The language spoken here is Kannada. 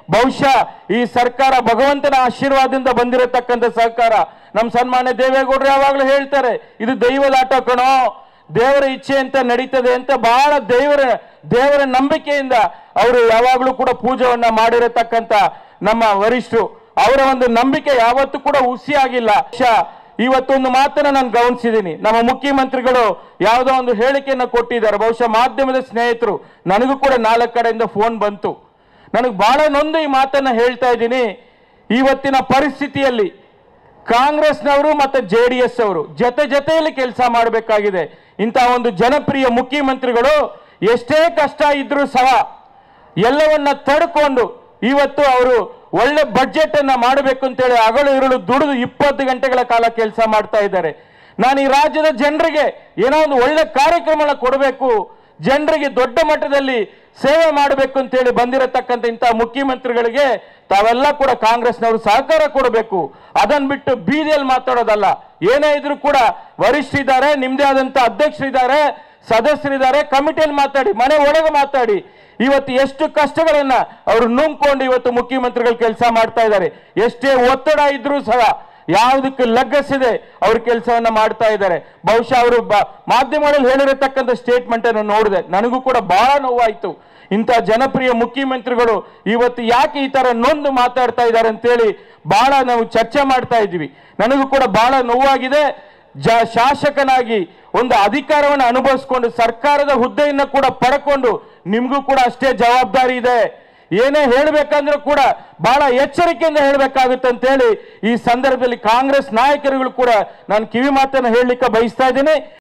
ಬಹುಶಃ ಈ ಸರ್ಕಾರ ಭಗವಂತನ ಆಶೀರ್ವಾದದಿಂದ ಬಂದಿರತಕ್ಕಂಥ ಸರ್ಕಾರ ನಮ್ಮ ಸನ್ಮಾನ್ಯ ದೇವೇಗೌಡರು ಯಾವಾಗಲೂ ಹೇಳ್ತಾರೆ ಇದು ದೈವದ ಆಟ ಕಣೋ ದೇವರ ಇಚ್ಛೆ ಅಂತ ನಡೀತದೆ ಅಂತ ಬಹಳ ದೇವರ ದೇವರ ನಂಬಿಕೆಯಿಂದ ಅವರು ಯಾವಾಗಲೂ ಕೂಡ ಪೂಜೆಯನ್ನ ಮಾಡಿರತಕ್ಕಂಥ ನಮ್ಮ ವರಿಷ್ಠರು ಅವರ ಒಂದು ನಂಬಿಕೆ ಯಾವತ್ತೂ ಕೂಡ ಹುಸಿ ಆಗಿಲ್ಲ ಬಹುಶಃ ಇವತ್ತೊಂದು ಮಾತನ್ನ ನಾನು ಗಮನಿಸಿದ್ದೀನಿ ನಮ್ಮ ಮುಖ್ಯಮಂತ್ರಿಗಳು ಯಾವುದೋ ಒಂದು ಹೇಳಿಕೆಯನ್ನು ಕೊಟ್ಟಿದ್ದಾರೆ ಬಹುಶಃ ಮಾಧ್ಯಮದ ಸ್ನೇಹಿತರು ನನಗೂ ಕೂಡ ನಾಲ್ಕು ಕಡೆಯಿಂದ ಫೋನ್ ಬಂತು ನನಗೆ ಬಹಳ ನೊಂದು ಈ ಮಾತನ್ನ ಹೇಳ್ತಾ ಇದ್ದೀನಿ ಇವತ್ತಿನ ಪರಿಸ್ಥಿತಿಯಲ್ಲಿ ಕಾಂಗ್ರೆಸ್ನವರು ಮತ್ತು ಜೆ ಡಿ ಎಸ್ ಅವರು ಜೊತೆ ಜೊತೆಯಲ್ಲಿ ಕೆಲಸ ಮಾಡಬೇಕಾಗಿದೆ ಇಂತಹ ಒಂದು ಜನಪ್ರಿಯ ಮುಖ್ಯಮಂತ್ರಿಗಳು ಎಷ್ಟೇ ಕಷ್ಟ ಇದ್ರೂ ಸಹ ಎಲ್ಲವನ್ನ ತಡ್ಕೊಂಡು ಇವತ್ತು ಅವರು ಒಳ್ಳೆ ಬಜೆಟ್ ಅನ್ನ ಮಾಡಬೇಕು ಅಂತೇಳಿ ಹಗಲು ಇರಲು ದುಡಿದು ಇಪ್ಪತ್ತು ಗಂಟೆಗಳ ಕಾಲ ಕೆಲಸ ಮಾಡ್ತಾ ಇದ್ದಾರೆ ನಾನು ಈ ರಾಜ್ಯದ ಜನರಿಗೆ ಏನೋ ಒಂದು ಒಳ್ಳೆ ಕಾರ್ಯಕ್ರಮನ ಕೊಡಬೇಕು ಜನರಿಗೆ ದೊಡ್ಡ ಮಟ್ಟದಲ್ಲಿ ಸೇವೆ ಮಾಡಬೇಕು ಅಂತೇಳಿ ಬಂದಿರತಕ್ಕಂಥ ಇಂತಹ ಮುಖ್ಯಮಂತ್ರಿಗಳಿಗೆ ತಾವೆಲ್ಲ ಕೂಡ ಕಾಂಗ್ರೆಸ್ನವರು ಸಹಕಾರ ಕೊಡಬೇಕು ಅದನ್ನ ಬಿಟ್ಟು ಬೀದಿಯಲ್ಲಿ ಮಾತಾಡೋದಲ್ಲ ಏನೇ ಇದ್ರೂ ಕೂಡ ವರಿಷ್ಠರಿದ್ದಾರೆ ನಿಮ್ದೇ ಆದಂತ ಅಧ್ಯಕ್ಷರಿದ್ದಾರೆ ಸದಸ್ಯರಿದ್ದಾರೆ ಕಮಿಟಿಯಲ್ಲಿ ಮಾತಾಡಿ ಮನೆ ಒಳಗೆ ಮಾತಾಡಿ ಇವತ್ತು ಎಷ್ಟು ಕಷ್ಟಗಳನ್ನ ಅವರು ನುಂಗ್ಕೊಂಡು ಇವತ್ತು ಮುಖ್ಯಮಂತ್ರಿಗಳು ಕೆಲಸ ಮಾಡ್ತಾ ಇದ್ದಾರೆ ಎಷ್ಟೇ ಒತ್ತಡ ಇದ್ರೂ ಸಹ ಯಾವುದಕ್ಕೆ ಲಗ್ಗಸಿದೆ ಅವ್ರ ಕೆಲಸವನ್ನ ಮಾಡ್ತಾ ಇದ್ದಾರೆ ಬಹುಶಃ ಅವರು ಬ- ಮಾಧ್ಯಮಗಳಲ್ಲಿ ಹೇಳಿರತಕ್ಕಂಥ ಸ್ಟೇಟ್ಮೆಂಟ್ ಅನ್ನು ನೋಡಿದೆ ನನಗೂ ಕೂಡ ಬಹಳ ನೋವಾಯ್ತು ಇಂಥ ಜನಪ್ರಿಯ ಮುಖ್ಯಮಂತ್ರಿಗಳು ಇವತ್ತು ಯಾಕೆ ಈ ತರ ನೊಂದು ಮಾತಾಡ್ತಾ ಇದ್ದಾರೆ ಅಂತೇಳಿ ಬಹಳ ನಾವು ಚರ್ಚೆ ಮಾಡ್ತಾ ಇದ್ವಿ ನನಗೂ ಕೂಡ ಬಹಳ ನೋವಾಗಿದೆ ಜ ಶಾಸಕನಾಗಿ ಒಂದು ಅಧಿಕಾರವನ್ನು ಅನುಭವಿಸ್ಕೊಂಡು ಸರ್ಕಾರದ ಹುದ್ದೆಯನ್ನು ಕೂಡ ಪಡ್ಕೊಂಡು ನಿಮ್ಗೂ ಕೂಡ ಅಷ್ಟೇ ಜವಾಬ್ದಾರಿ ಇದೆ ಏನೇ ಹೇಳ್ಬೇಕಂದ್ರೂ ಕೂಡ ಬಹಳ ಎಚ್ಚರಿಕೆಯಿಂದ ಹೇಳ್ಬೇಕಾಗುತ್ತೆ ಅಂತೇಳಿ ಈ ಸಂದರ್ಭದಲ್ಲಿ ಕಾಂಗ್ರೆಸ್ ನಾಯಕರುಗಳು ಕೂಡ ನಾನು ಕಿವಿ ಮಾತನ್ನು ಹೇಳಲಿಕ್ಕೆ ಬಯಸ್ತಾ ಇದ್ದೀನಿ